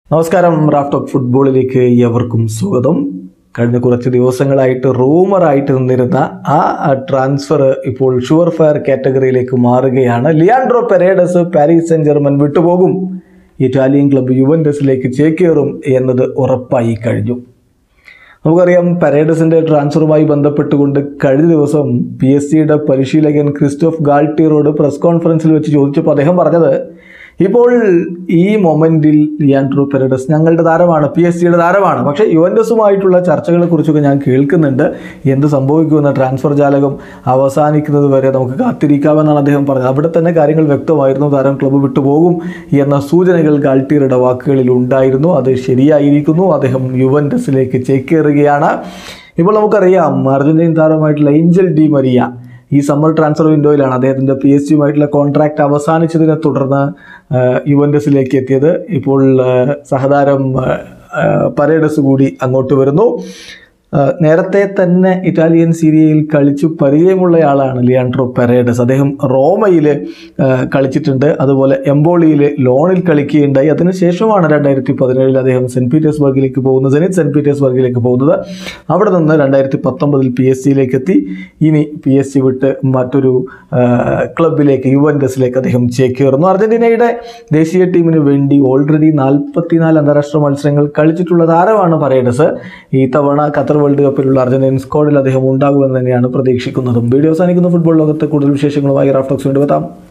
നമസ്കാരം റാഫ്റ്റോക്ക് ഫുട്ബോളിലേക്ക് എവർക്കും സ്വാഗതം കഴിഞ്ഞ കുറച്ച് ദിവസങ്ങളായിട്ട് റൂമറായിട്ട് നിന്നിരുന്ന ആ ട്രാൻസ്ഫർ ഇപ്പോൾ ഷുവർ ഫയർ കാറ്റഗറിയിലേക്ക് മാറുകയാണ് Leandro Paredes Paris Saint Germain വിട്ടുപോകും ഇറ്റാലിയൻ ക്ലബ്ബ് യുവൻഡസിലേക്ക് ചേക്കേറും എന്നത് ഉറപ്പായി കഴിഞ്ഞു നമുക്കറിയാം പരേഡസിന്റെ ട്രാൻസ്ഫറുമായി ബന്ധപ്പെട്ടുകൊണ്ട് കഴിഞ്ഞ ദിവസം പി എസ് സിയുടെ പരിശീലകൻ ക്രിസ്റ്റോഫ് ഗാൾട്ടിയറോട് പ്രസ് കോൺഫറൻസിൽ വെച്ച് ചോദിച്ചപ്പോൾ അദ്ദേഹം പറഞ്ഞത് ഇപ്പോൾ ഈ മൊമെന്റിൽ ലിയാൻഡ്രോ പെരഡസ് ഞങ്ങളുടെ താരമാണ് പി എസ് സിയുടെ താരമാണ് പക്ഷേ യുവൻഡസുമായിട്ടുള്ള ചർച്ചകളെ കുറിച്ചൊക്കെ ഞാൻ കേൾക്കുന്നുണ്ട് എന്ത് സംഭവിക്കുമെന്ന ട്രാൻസ്ഫർ ജാലകം അവസാനിക്കുന്നത് വരെ നമുക്ക് കാത്തിരിക്കാമെന്നാണ് അദ്ദേഹം പറഞ്ഞത് അവിടെ തന്നെ കാര്യങ്ങൾ വ്യക്തമായിരുന്നു താരം ക്ലബ്ബ് വിട്ടുപോകും എന്ന സൂചനകൾ ഗാൾട്ടിയറുടെ വാക്കുകളിൽ ഉണ്ടായിരുന്നു അത് ശരിയായിരിക്കുന്നു അദ്ദേഹം യുവൻഡസിലേക്ക് ചേക്കേറുകയാണ് ഇപ്പോൾ നമുക്കറിയാം അർജന്റീൻ താരമായിട്ടുള്ള ഏഞ്ചൽ ഡി മരിയ ഈ സമ്മർ ട്രാൻസ്ഫർ വിൻഡോയിലാണ് അദ്ദേഹത്തിൻ്റെ പി എസ് ജിയുമായിട്ടുള്ള കോൺട്രാക്റ്റ് അവസാനിച്ചതിനെ തുടർന്ന് ആ, യുവൻഡസിലേക്ക് എത്തിയത് ഇപ്പോൾ ആ, സഹതാരം ആ, ആ, പരേഡസ് കൂടി അങ്ങോട്ട് വരുന്നു ആ, നേരത്തെ തന്നെ ഇറ്റാലിയൻ സീരിയയിൽ കളിച്ചു പരിചയമുള്ളയാളാണ് ലിയാൻഡ്രോ പെരേഡസ് അദ്ദേഹം റോമയിൽ ആ, കളിച്ചിട്ടുണ്ട് അതുപോലെ എംബോളിയിൽ ലോണിൽ കളിക്കുകയുണ്ടായി അതിനുശേഷമാണ് രണ്ടായിരത്തി പതിനേഴിൽ അദ്ദേഹം സെൻറ്റ് പീറ്റേഴ്സ്ബർഗിലേക്ക് പോകുന്നത് സെനിറ്റ് സെൻറ്റ് പീറ്റേഴ്സ്ബർഗിലേക്ക് പോകുന്നത് അവിടെ നിന്ന് രണ്ടായിരത്തി പത്തൊമ്പതിൽ പി എസ് സിയിലേക്ക് എത്തി ഇനി പി എസ് സി വിട്ട് മറ്റൊരു ആ, ക്ലബിലേക്ക് യുവൻഡസിലേക്ക് അദ്ദേഹം ചേക്കേറുന്നു അർജന്റീനയുടെ ദേശീയ ടീമിന് വേണ്ടി ഓൾറെഡി നാൽപ്പത്തിനാല് അന്താരാഷ്ട്ര മത്സരങ്ങൾ കളിച്ചിട്ടുള്ള താരമാണ് പരേഡസ് ഈ തവണ ഖത്തർ വേൾഡ് കപ്പിലുള്ള അർജന്റീൻ സ്ക്വാഡിൽ അദ്ദേഹം ഉണ്ടാകുമെന്ന് തന്നെയാണ് പ്രതീക്ഷിക്കുന്നതും വീഡിയോ അവസാനിക്കുന്ന ഫുട്ബോൾ ലോകത്ത് കൂടുതൽ വിശേഷങ്ങളുമായി റാഫ്റ്റോക്സ് വേണ്ടി എത്താം